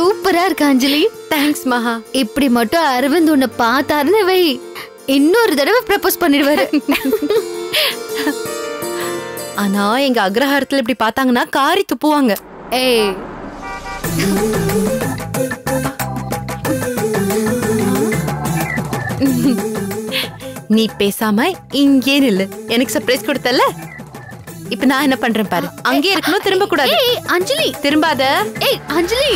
சூப்பரா இருக்கு அஞ்சலி தேங்க்ஸ் மகா இப்படி மட்டும் அரவிந்த் உன்னை பார்த்தாருன்னு வை இன்னொரு தடவை ப்ரப்போஸ் பண்ணிடுவாரு ஆனா எங்க அக்ரஹாரத்துல இப்படி பார்த்தாங்கன்னா காரி துப்புவாங்க ஏய் நீ பேசாம இங்கே நில்லு எனக்கு சர்ப்ரைஸ் கொடுத்தல இப்ப நான் என்ன பண்றேன் பாரு அங்கே இருக்கணும் திரும்ப கூடாது ஏய் அஞ்சலி திரும்பாத ஏய் அஞ்சலி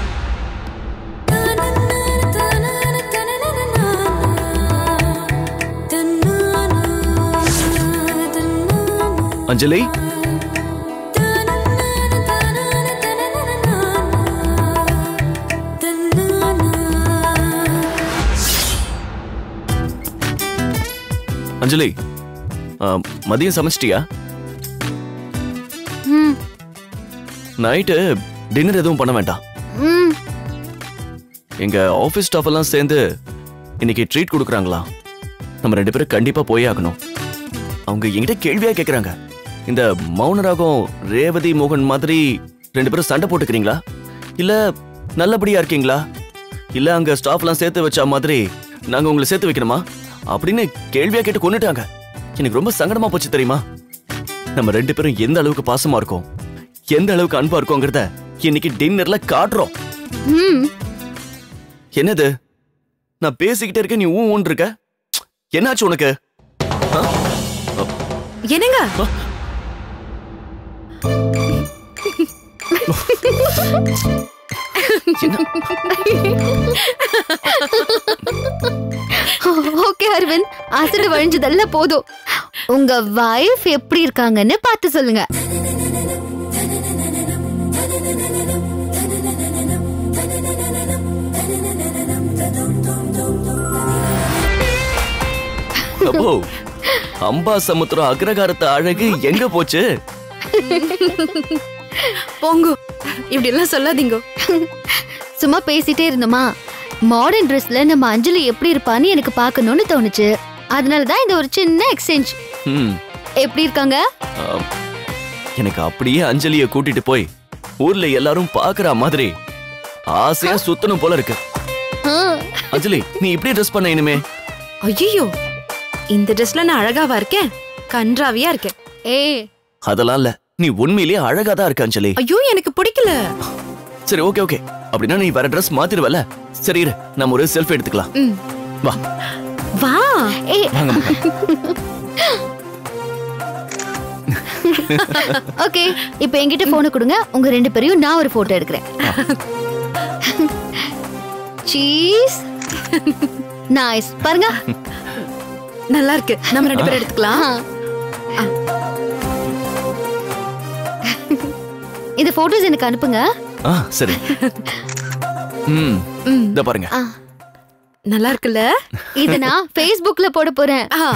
அஞ்சலி அஞ்சலி ஆ, மதியம் சமைச்சிட்டியா ம் நைட்டு டின்னர் எதுவும் பண்ண வேண்டாம் ம் எங்க ஆபீஸ் ஸ்டாஃப் எல்லாம் சேர்ந்து இன்னைக்கு ட்ரீட் கொடுக்குறாங்களா நம்ம ரெண்டு பேரும் கண்டிப்பா போயே ஆகணும் அவங்க என்கிட்ட கேள்வியா கேக்குறாங்க இந்த மௌனராகம் ரேவதி மோகன் மாதிரி ரெண்டு பேரும் சண்டை போட்டுக்கிறீங்களா இல்ல நல்லபடியா இருக்கீங்களா இல்ல அங்க ஸ்டாஃப்லாம் சேர்த்து வச்ச மாதிரி நாங்க உங்களை சேர்த்து வைக்கணுமா அப்படின்னு கேள்வியா கேட்டு கொண்டுட்டாங்க எனக்கு ரொம்ப சங்கடமா போச்சு தெரியுமா நம்ம ரெண்டு பேரும் எந்த அளவுக்கு பாசமா இருக்கோம் எந்த அளவுக்கு அன்பா இருக்கோங்கிறத இன்னைக்கு டின்னர்ல காட்டுறோம் ம் என்னது நான் பேசிக்கிட்டே இருக்கேன் நீ ஊ ஊன் இருக்க என்னாச்சு உனக்கு ஆ? என்னங்க ஓகே அரவிந்த் அசடு வழிஞ்சதெல்லாம் போதும் உங்க வைஃப் எப்படி இருக்காங்கன்னு பார்த்து சொல்லுங்க அப்போ அம்பா சமுத்திரம் அக்ரகாரத்து அழகு எங்க போச்சு போங்கோ இப்படி எல்லாம் சொல்லாதீங்க சும்மா பேசிட்டே இருந்தோமா மாடர்ன் ட்ரெஸ்ல நம்ம அஞ்சலி எப்படி இருப்பான்னு எனக்கு பார்க்கணும்னு தோணுச்சு அதனால தான் இந்த ஒரு சின்ன எக்ஸ்சேஞ்ச் ம், எப்படி இருக்காங்க ஆம். எனக்கு அப்படியே அஞ்சலிய கூட்டிட்டு போய் ஊர்ல எல்லாரும் பாக்குற மாதிரி ஆசையா சுத்தணும் போல இருக்கு ஆ, அஞ்சலி நீ இப்படி ட்ரெஸ் பண்ண இனிமே ஐயோ இந்த ட்ரெஸ்ல நான் அழகாவா இருக்கேன் கன்றாவியா இருக்கேன் ஏய் அதெல்லாம் இல்ல நீ உண்மையிலேயே அழகா தான் இருக்க அஞ்சலி ஐயோ எனக்கு பிடிக்கல சரி ஓகே ஓகே அப்படின்னா நீ வேற ட்ரெஸ் மாத்திருவல சரி இரு நம்ம ஒரு செல்ஃபி எடுத்துக்கலாம் ம். வா வா ஏய் வாங்க மகா. ஓகே இப்போ என்கிட்ட போனை கொடுங்க உங்க ரெண்டு பேரையும் நான் ஒரு போட்டோ எடுக்கிறேன் சீஸ் நைஸ் பாருங்க நல்லா இருக்கு நம்ம ரெண்டு பேரும் எடுத்துக்கலாம் ஆ. இந்த போட்டோஸ் எனக்கு அனுப்புங்க ஆ சரி ம் ம். இத பாருங்க ஆ, நல்லா இருக்குல்ல இத நான் Facebookல போட போறேன் ஆ,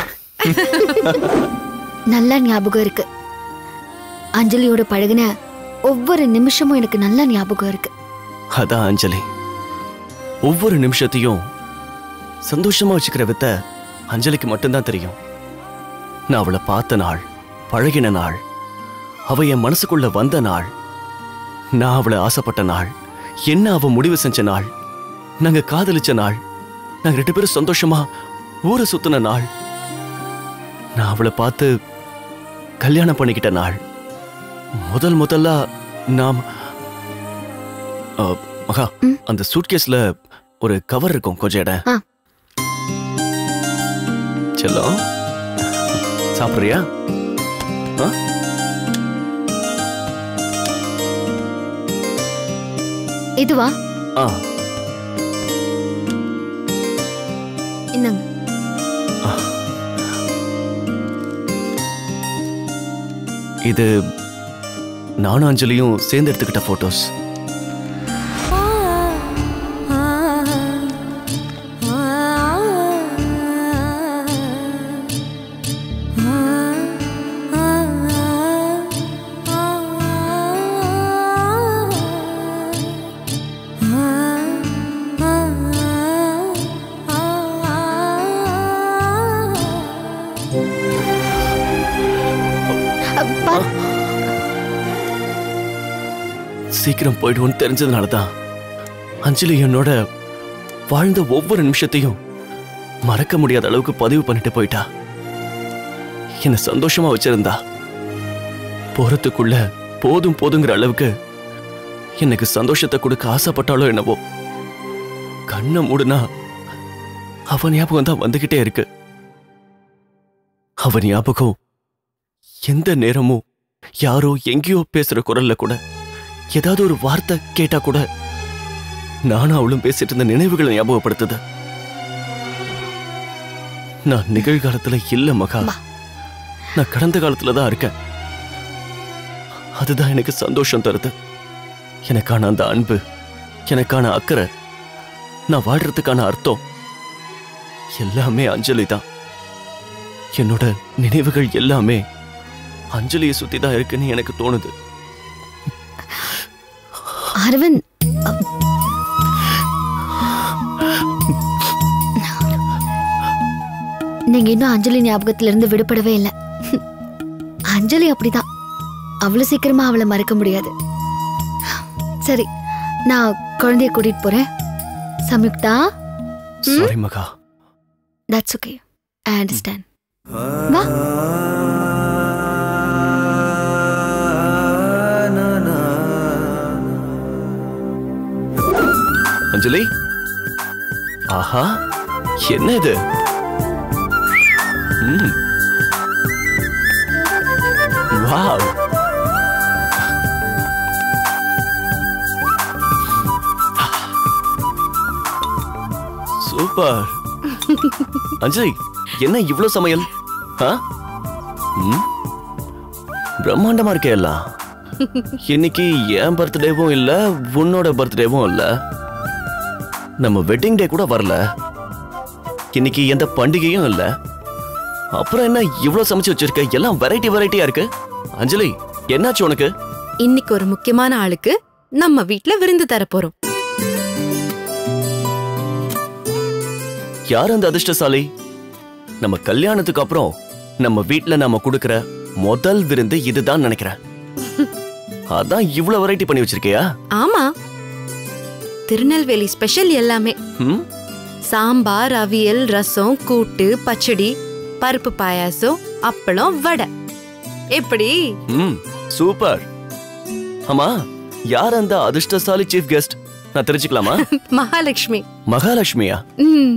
நல்லா ஞாபகம் இருக்கு அஞ்சலியோட பழகுன ஒவ்வொரு நிமிஷமும் எனக்கு நல்ல ஞாபகம் இருக்கு அதான் அஞ்சலி ஒவ்வொரு நிமிஷத்தையும் சந்தோஷமா வச்சுக்கிற வித்த அஞ்சலிக்கு மட்டும்தான் தெரியும் நான் அவளை பார்த்த நாள் பழகின நாள் அவ என் மனசுக்குள்ள வந்த நாள் நான் அவளை ஆசைப்பட்ட நாள் என்ன அவ முடிவு செஞ்ச நாள் நாங்க காதலிச்ச நாள் நாங்க ரெண்டு பேரும் சந்தோஷமா ஊரை சுத்தின நாள் நான் அவளை பார்த்து கல்யாணம் பண்ணிக்கிட்ட நாள் முதல் முதல்ல நாம் அ, மகா ம். அந்த சூட்கேஸ்ல ஒரு கவர் இருக்கும் கொஞ்சம் இடம் ஆ. செல்லம் சாப்பிடுறியா ஆ? இதுவா ஆ இந்தாங்க இது நானும் அஞ்சலியும் சேர்ந்து எடுத்துக்கிட்ட போட்டோஸ் அ, பாரு. சீக்கிரம் போயிடுவோன்னு தெரிஞ்சதுனால தான் அஞ்சலி என்னோட வாழ்ந்த ஒவ்வொரு நிமிஷத்தையும் மறக்க முடியாத அளவுக்கு பதிவு பண்ணிட்டு போயிட்டா என்ன சந்தோஷமா வச்சிருந்தா போறதுக்குள்ள போதும் போதுங்கிற அளவுக்கு எனக்கு சந்தோஷத்தை கொடுக்க ஆசைப்பட்டாலோ என்னவோ கண்ணை மூடுனா அவன் ஞாபகம் தான் வந்துகிட்டே இருக்கு அவன் ஞாபகம் எந்த நேரமும் யாரோ எங்கேயோ பேசுற குரல்ல கூட ஏதாவது ஒரு வார்த்தை கேட்டா கூட நானும் அவளும் பேசிட்டு இருந்த நினைவுகளை ஞாபகப்படுத்துது நான் நிகழ்காலத்துல இல்ல மகா நான் கடந்த காலத்துல தான் இருக்கேன் அதுதான் எனக்கு சந்தோஷம் தருது எனக்கான அந்த அன்பு எனக்கான அக்கறை நான் வாழ்றதுக்கான அர்த்தம் எல்லாமே அஞ்சலி தான் என்னோட நினைவுகள் எல்லாமே அஞ்சலியை சுத்தி தான் இருக்குன்னு எனக்கு தோணுது அரவிந்த் நீங்க இன்னும் அஞ்சலி ஞாபகத்துல இருந்து விடுபடவே இல்லை அஞ்சலி அப்படிதான் அவ்வளவு சீக்கிரமா அவளை மறக்க முடியாது சரி நான் குழந்தைய கூட்டிட்டு போறேன் Samyuktha sorry Maha that's okay I understand வா அஞ்சலி ஆஹா என்ன இது ம். வாவ் சூப்பர் அஞ்சலி என்ன இவ்ளோ சமையல் ஆ? ம்? பிரம்மாண்டமா இருக்கே எல்லாம் இன்னைக்கு என் பர்த்டேவும் இல்ல உன்னோட பர்த்டேவும் இல்ல நம்ம வெட்டிங் டே கூட வரல இன்னைக்கு எந்த பண்டிகையும் இல்ல அப்புறம் என்ன இவ்ளோ சமைச்சு வச்சிருக்க எல்லாம் வெரைட்டி வெரைட்டியா இருக்கு அஞ்சலி என்னாச்சு உனக்கு இன்னைக்கு ஒரு முக்கியமான ஆளுக்கு நம்ம வீட்ல விருந்து தர போறோம் யார் அந்த அதிர்ஷ்டசாலி நம்ம கல்யாணத்துக்கு அப்புறம் நம்ம வீட்ல நாம கொடுக்கிற முதல் விருந்து இதுதான் நினைக்கிறேன் அதான் இவ்ளோ வெரைட்டி பண்ணி வச்சிருக்கியா ஆமா திருநெல்வேலி ஸ்பெஷல் எல்லாமே ம் சாம்பார் அவியல் ரசம் கூட்டு பச்சடி பருப்பு பாயாசம் அப்பளம் வடை எப்படி ம் சூப்பர் ஆமா யார் அந்த அதிர்ஷ்டசாலி சீஃப் கெஸ்ட் நான் தெரிஞ்சுக்கலாமா மகாலட்சுமி மகாலட்சுமியா ம்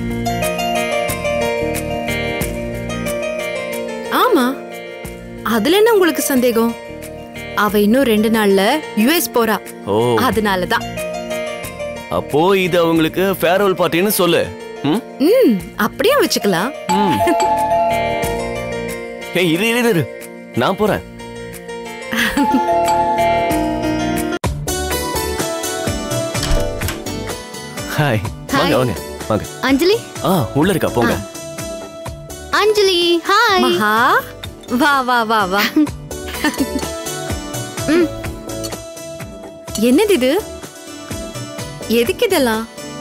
ஆமா அதுல என்ன உங்களுக்கு சந்தேகம் அவ இன்னும் ரெண்டு நாள்ல யுஎஸ் போறா ஓ அதனாலதான் அப்போ இது அவங்களுக்கு ஃபேர்வெல் பார்ட்டின்னு சொல்லு ம் ம் அப்படியே வச்சுக்கலாம் ம் ஏய் இரு இரு இரு நான் போறேன் ஹாய் வாங்க Hi. வாங்க வாங்க அஞ்சலி ஆ உள்ள இருக்கா போங்க அஞ்சலி ஹாய் மகா வா வா வா வா ம். என்னது இது எதுக்கு இதெல்லாம்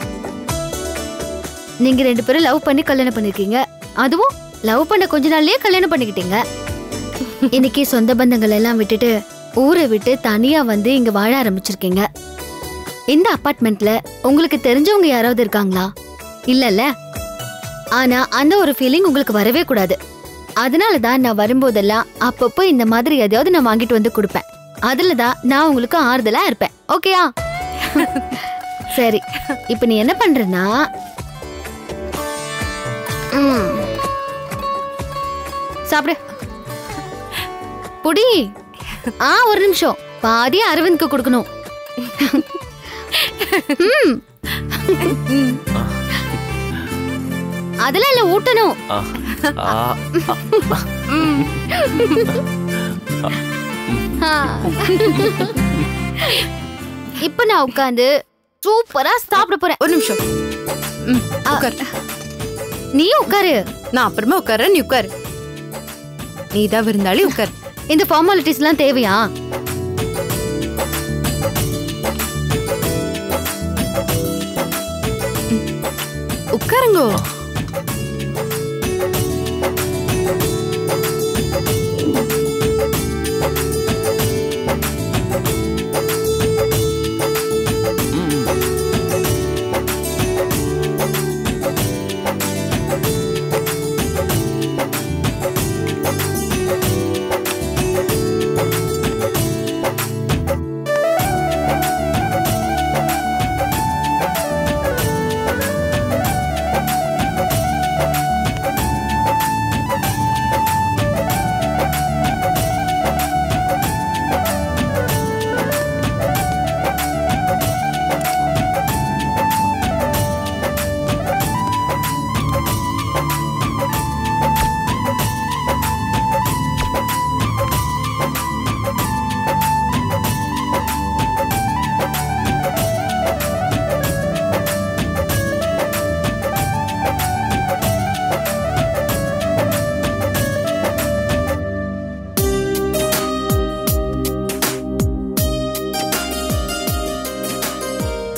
நீங்க ரெண்டு பேரும் லவ் பண்ணி கல்யாணம் பண்ணிருக்கீங்க அதுவும் லவ் பண்ண கொஞ்ச நாள்லயே கல்யாணம் பண்ணிக்கிட்டீங்க இன்னைக்கு சொந்த பந்தங்கள் எல்லாம் விட்டுட்டு ஊரை விட்டு தனியா வந்து இங்க வாழ ஆரம்பிச்சிருக்கீங்க இந்த அபார்ட்மெண்ட்ல உங்களுக்கு தெரிஞ்சவங்க யாராவது இருக்காங்களா இல்லல்ல ஆனா அந்த ஒரு ஃபீலிங் உங்களுக்கு வரவே கூடாது அதனால தான் நான் வரும்போதெல்லாம் அப்பப்போ இந்த மாதிரி எதையாவது நான் வாங்கிட்டு வந்து கொடுப்பேன் அதுல தான் நான் உங்களுக்கு ஆறுதலா இருப்பேன் ஓகேயா சரி இப்போ நீ என்ன பண்றனா ம். சாப்பிடு புடி ஆ ஒரு நிமிஷம் பாதி அரவிந்த்க்கு கொடுக்கணும் ம். அதெல்லாம் இல்ல ஊட்டணும் ஆ ஆ ஆ. இப்ப நான் உட்காந்து சூப்பரா சாப்பிட போறேன் ஒரு நிமிஷம் ம், உட்கார் நீ உட்காரு நான் அப்புறமா உட்கார்றேன் நீ உட்காரு நீ தான் விருந்தாளி உட்கார் இந்த ஃபார்மாலிட்டிஸ் எல்லாம் தேவையா உட்காருங்கோ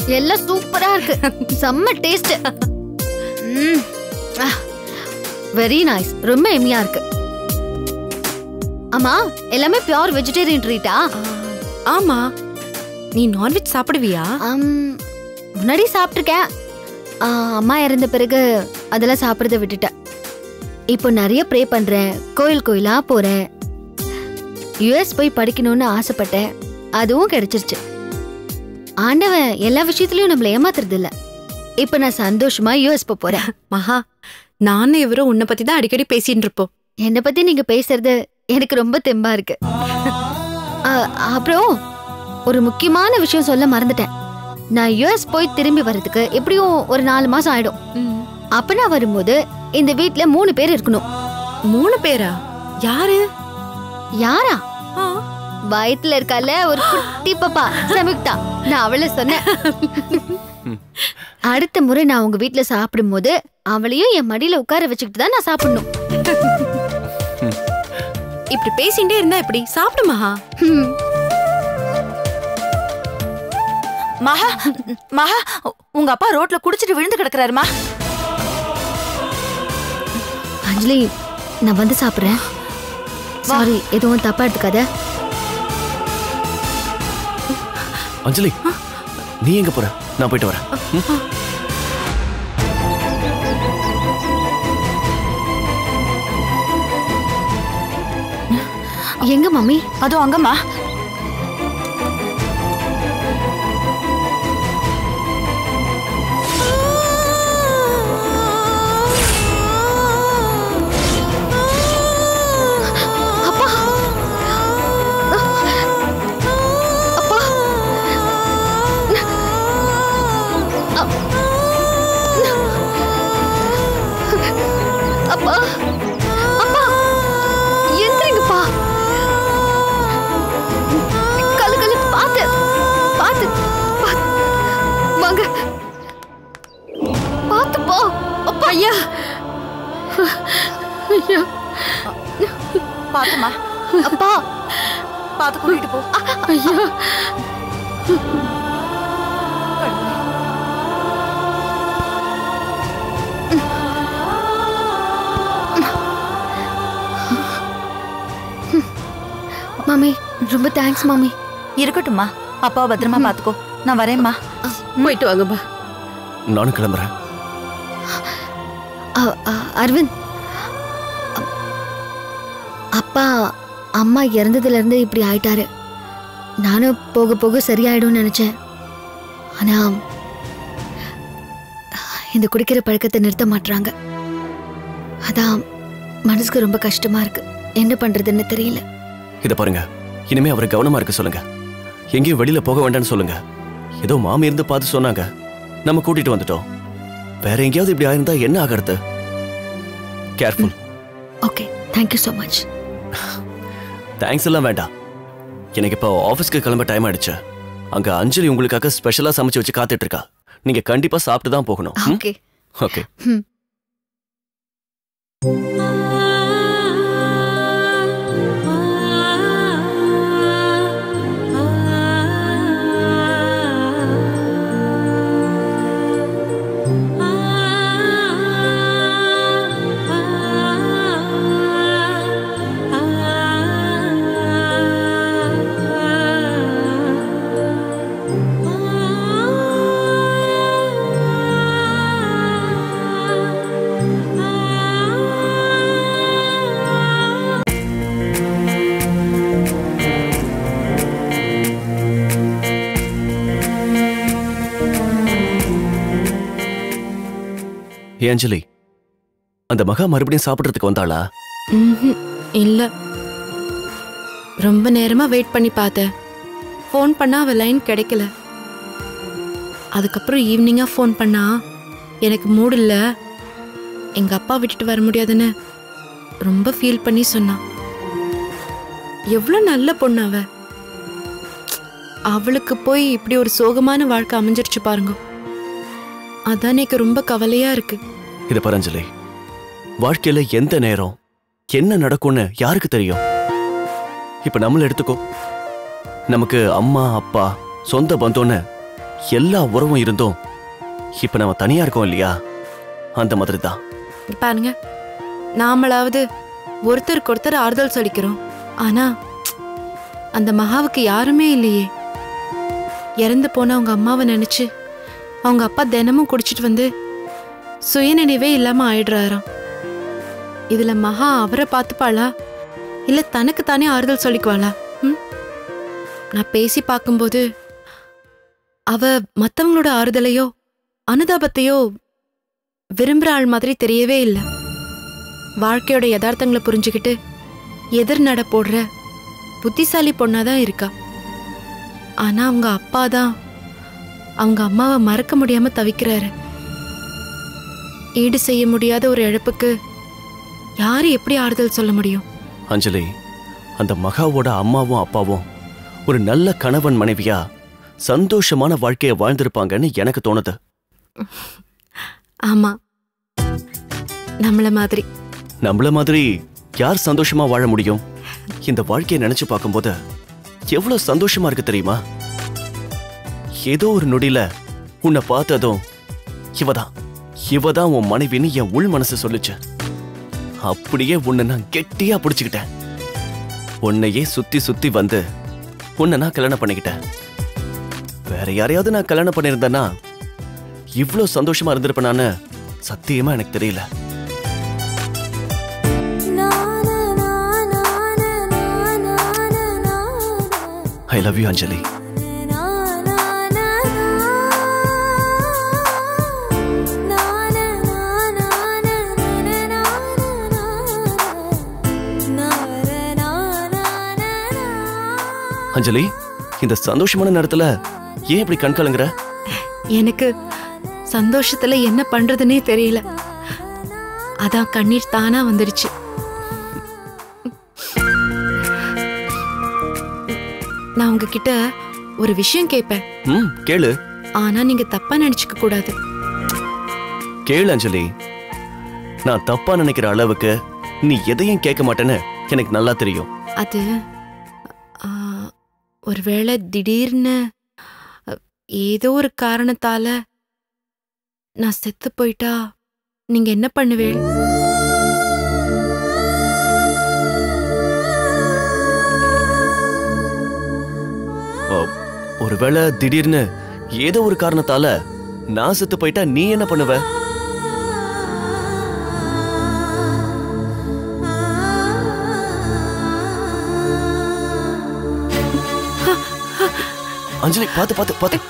எல்லாம் சூப்பரா இருக்கு செம்ம டேஸ்ட் வெரி நைஸ் ரொம்ப எம்மியா இருக்கு ஆமா எல்லாமே பியூர் வெஜிடேரியன் ட்ரீட்டா ஆமா நீ நான்வெஜ் சாப்பிடுவியா முன்னாடி சாப்பிட்ருக்கேன் ஆ, அம்மா இறந்த பிறகு அதெல்லாம் சாப்பிட்றத விட்டுட்டேன் இப்போ நிறைய ப்ரே பண்றேன் கோயில் கோயிலா போறேன் யுஎஸ் போய் படிக்கணும்னு ஆசைப்பட்டேன் அதுவும் கிடைச்சிருச்சு ஆண்டவன் எல்லா விஷயத்துலயும் நம்மள ஏமாத்துறது இல்ல இப்போ நான் சந்தோஷமா யுஎஸ் போக போறேன் மகா நானும் இவரும் உன்னை பத்தி தான் அடிக்கடி பேசிட்டு இருப்போம் என்னை பத்தி நீங்க பேசுறது எனக்கு ரொம்ப தெம்பா இருக்கு ஆ, அப்புறம் ஒரு முக்கியமான விஷயம் சொல்ல மறந்துட்டேன் நான் யுஎஸ் போய் திரும்பி வர்றதுக்கு எப்படியும் ஒரு நாலு மாசம் ஆயிடும் அப்ப நான் வரும்போது இந்த வீட்ல மூணு பேர் இருக்கணும் மூணு பேரா யாரு யாரா ஆ, வயித்துல இருக்கால ஒரு குட்டி பாப்பா சமுக்தா நான் அவளை சொன்னேன் அடுத்த முறை நான் உங்க வீட்ல சாப்பிடும்போது அவளையும் என் மடியில உட்கார வச்சுக்கிட்டு தான் நான் சாப்பிடணும் இப்படி பேசிட்டே இருந்தா எப்படி சாப்பிடு மகா ஹம். மகா மகா உங்க அப்பா ரோட்ல குடிச்சிட்டு விழுந்து கிடக்குறாருமா அஞ்சலி நான் வந்து சாப்பிடுறேன் சாரி எதுவும் தப்பா எடுத்துக்காத அஞ்சலி நீ எங்க போற நான் போயிட்டு வரேன் ம்? எங்க மம்மி அதுவும் அங்கம்மா அப்பா அப்பா அப்பா அப்பா எந்திரிங்கப்பா கல்லு கல்லு பாத்து பாத்து பாத்து. வாங்க பாத்து போ அப்பா ஐயா ஐயா பாத்துமா அப்பா பாத்து கூட்டிட்டு போ ஐயா மாமி ரொம்ப தேங்க்ஸ் மாமி இருக்கட்டும்மா அப்பாவை பத்திரமா பாத்துக்கோ நான் வரேம்மா போயிட்டு வாங்கப்பா நானும் கிளம்புறேன் அ- அ- அரவிந்த் அ- அப்பா அம்மா இறந்ததுல இருந்து இப்படி ஆயிட்டாரு நானும் போக போக சரியாயிடும்னு நினைச்சேன் ஆனா இந்த குடிக்கிற பழக்கத்தை நிறுத்த மாட்றாங்க அதான் மனசுக்கு ரொம்ப கஷ்டமா இருக்கு என்ன பண்றதுன்னு தெரியல இத பாருங்க இனிமே அவரை கவனமா இருக்க சொல்லுங்க எங்கேயும் வெளியில போக வேண்டாம்னு சொல்லுங்க ஏதோ மாமி இருந்து பார்த்து சொன்னாங்க நம்ம கூட்டிட்டு வந்துட்டோம் வேற எங்கேயாவது இப்படி ஆயிருந்தா என்ன ஆகிறது careful okay thank you so much thanks எல்லாம் வேண்டாம் எனக்கு இப்போ ஆஃபீஸ்க்கு கிளம்ப டைம் ஆயிடுச்சு அங்க அஞ்சலி உங்களுக்காக ஸ்பெஷலா சமைச்சு வச்சு காத்துட்டு இருக்கா நீங்க கண்டிப்பா சாப்பிட்டு தான் போகணும் ம்? ஓகே ஓகே ஏ அஞ்சலி அந்த மகா மறுபடியும் சாப்பிடுறதுக்கு வந்தாளா ம்ஹும். இல்ல ரொம்ப நேரமா வெயிட் பண்ணி பார்த்தேன் ஃபோன் பண்ணா அவ லைன் கிடைக்கல அதுக்கப்புறம் ஈவினிங்கா ஃபோன் பண்ணா எனக்கு மூடு இல்ல எங்க அப்பா விட்டுட்டு வர முடியாதுன்னு ரொம்ப ஃபீல் பண்ணி சொன்னான் எவ்வளவு நல்ல பொண்ணு அவ அவளுக்கு போய் இப்படி ஒரு சோகமான வாழ்க்கை அமைஞ்சிருச்சு பாருங்க அதான் எனக்கு ரொம்ப கவலையா இருக்கு இத பாரு அஞ்சலி வாழ்க்கையில எந்த நேரம் என்ன நடக்கும்னு யாருக்கு தெரியும் இப்ப நம்மள எடுத்துக்கோ நமக்கு அம்மா அப்பா சொந்த பந்தம்னு எல்லா உறவும் இருந்தும் இப்ப நம்ம தனியா இருக்கோம் இல்லையா அந்த மாதிரி தான் இங்க பாருங்க நாமளாவது ஒருத்தருக்கு ஒருத்தர் ஆறுதல் சொல்லிக்கிறோம் ஆனா அந்த மகாவுக்கு யாருமே இல்லையே இறந்து போன அவங்க அம்மாவை நினைச்சு அவங்க அப்பா தினமும் குடிச்சிட்டு வந்து சுயநினைவே இல்லாம ஆயிடுறாராம் இதுல மகா அவரை பார்த்துப்பாளா இல்ல தனக்கு தானே ஆறுதல் சொல்லிக்குவாளா ம்? நான் பேசி பார்க்கும்போது அவ மத்தவங்களோட ஆறுதலையோ அனுதாபத்தையோ விரும்புற ஆள் மாதிரி தெரியவே இல்லை வாழ்க்கையோட யதார்த்தங்களை புரிஞ்சுக்கிட்டு எதிர் நட போடுற புத்திசாலி பொண்ணாதான் இருக்கா ஆனா அவங்க அப்பா தான் அவங்க அம்மாவை மறக்க முடியாம தவிக்கிறாரு ஈடு செய்ய முடியாத ஒரு இழப்புக்கு யாரு எப்படி ஆறுதல் சொல்ல முடியும் அஞ்சலி அந்த மகாவோட அம்மாவும் அப்பாவும் ஒரு நல்ல கணவன் மனைவியா சந்தோஷமான வாழ்க்கைய வாழ்ந்திருப்பாங்கன்னு எனக்கு தோணுது ஆமா நம்மள மாதிரி நம்மள மாதிரி யார் சந்தோஷமா வாழ முடியும் இந்த வாழ்க்கையை நினைச்சு பார்க்கும்போது எவ்வளவு சந்தோஷமா இருக்கு தெரியுமா ஏதோ ஒரு நொடியில உன்னை பார்த்ததும் இவதான் இவதான் உன் மனைவின்னு என் உள் மனசு சொல்லுச்சு அப்படியே உன்னை நான் கெட்டியா பிடிச்சுக்கிட்டேன் உன்னையே சுத்தி சுத்தி வந்து உன்னை நான் கல்யாணம் பண்ணிக்கிட்டேன் வேற யாரையாவது நான் கல்யாணம் பண்ணியிருந்தேன்னா இவ்ளோ சந்தோஷமா இருந்திருப்பேனான்னு சத்தியமா எனக்கு தெரியல ஐ லவ் யூ அஞ்சலி அஞ்சலி இந்த சந்தோஷமான நேரத்துல ஏன் இப்படி கண் கலங்குற எனக்கு சந்தோஷத்துல என்ன பண்றதுனே தெரியல அதான் கண்ணீர் தானா வந்துடுச்சு நான் உங்ககிட்ட ஒரு விஷயம் கேட்பேன் ம் கேளு ஆனா நீங்க தப்பா நினைச்சுக்க கூடாது கேளு அஞ்சலி நான் தப்பா நினைக்கிற அளவுக்கு நீ எதையும் கேட்க மாட்டேன்னு எனக்கு நல்லா தெரியும் அது ஆ, ஒருவேளை திடீர்னு அ, ஏதோ ஒரு காரணத்தால நான் செத்து போயிட்டா நீங்க என்ன பண்ணுவேள் ஓ, ஒருவேளை திடீர்னு ஏதோ ஒரு காரணத்தால நான் செத்து போயிட்டா நீ என்ன பண்ணுவ அஞ்சலி பாத்து பாத்து பாத்து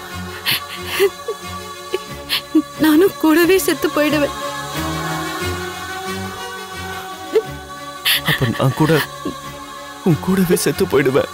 நானும் கூடவே செத்து போயிடுவேன் அப்ப நான் கூட உன் கூடவே செத்து போயிடுவேன்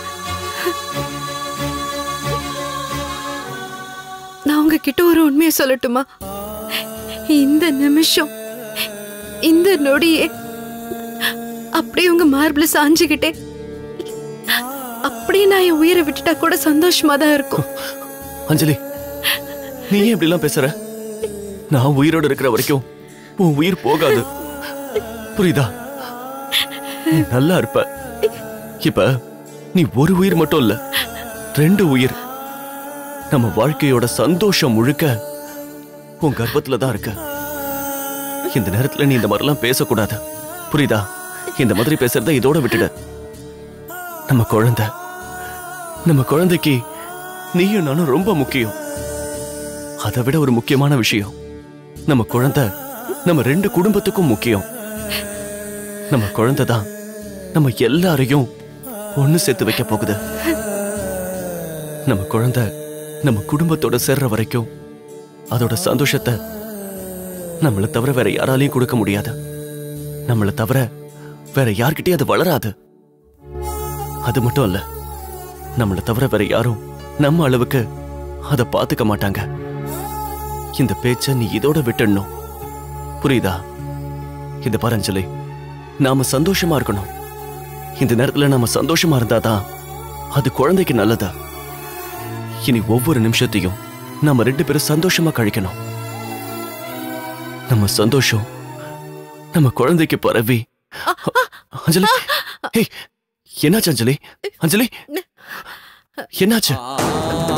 நான் உங்ககிட்ட ஒரு உண்மையை சொல்லட்டுமா இந்த நிமிஷம் இந்த நொடியே அப்படியே உங்க மார்பிள சாஞ்சுக்கிட்டே அப்படியே நான் என் உயிரை விட்டுட்டா கூட சந்தோஷமா தான் இருக்கும் அஞ்சலி நீ ஏன் இப்படி எல்லாம் பேசுற நான் உயிரோட இருக்கிற வரைக்கும் உன் உயிர் போகாது புரியுதா நீ நல்லா இருப்ப இப்ப நீ ஒரு உயிர் மட்டும் இல்ல ரெண்டு உயிர் நம்ம வாழ்க்கையோட சந்தோஷம் முழுக்க உன் கர்ப்பத்துல தான் இருக்க இந்த நேரத்துல நீ இந்த மாதிரிலாம் பேசக்கூடாது புரியுதா இந்த மாதிரி பேசுறத இதோட விட்டுடு நம்ம குழந்தை நம்ம குழந்தைக்கு நீயும் நானும் ரொம்ப முக்கியம் அதை விட ஒரு முக்கியமான விஷயம் நம்ம குழந்தை நம்ம ரெண்டு குடும்பத்துக்கும் முக்கியம் நம்ம குழந்தை தான் நம்ம எல்லாரையும் ஒண்ணு சேர்த்து வைக்க போகுது நம்ம குழந்தை நம்ம குடும்பத்தோட சேர்ற வரைக்கும் அதோட சந்தோஷத்தை நம்மளை தவிர வேற யாராலையும் கொடுக்க முடியாது நம்மளை தவிர வேற யார்கிட்டயும் அது வளராது அது மட்டும் இல்ல நம்மளை தவிர வேற யாரும் நம்ம அளவுக்கு அதை பார்த்துக்க மாட்டாங்க இந்த பேச்ச நீ இதோட விட்டுடணும் புரியுதா இந்த பாரு அஞ்சலி நாம சந்தோஷமா இருக்கணும் இந்த நேரத்துல நாம சந்தோஷமா இருந்தாதான் அது குழந்தைக்கு நல்லதா இனி ஒவ்வொரு நிமிஷத்தையும் நாம ரெண்டு பேரும் சந்தோஷமா கழிக்கணும் நம்ம சந்தோஷம் நம்ம குழந்தைக்கு பரவி அஞ்சலி ஏய், என்னாச்சு அஞ்சலி அஞ்சலி என்னாச்சு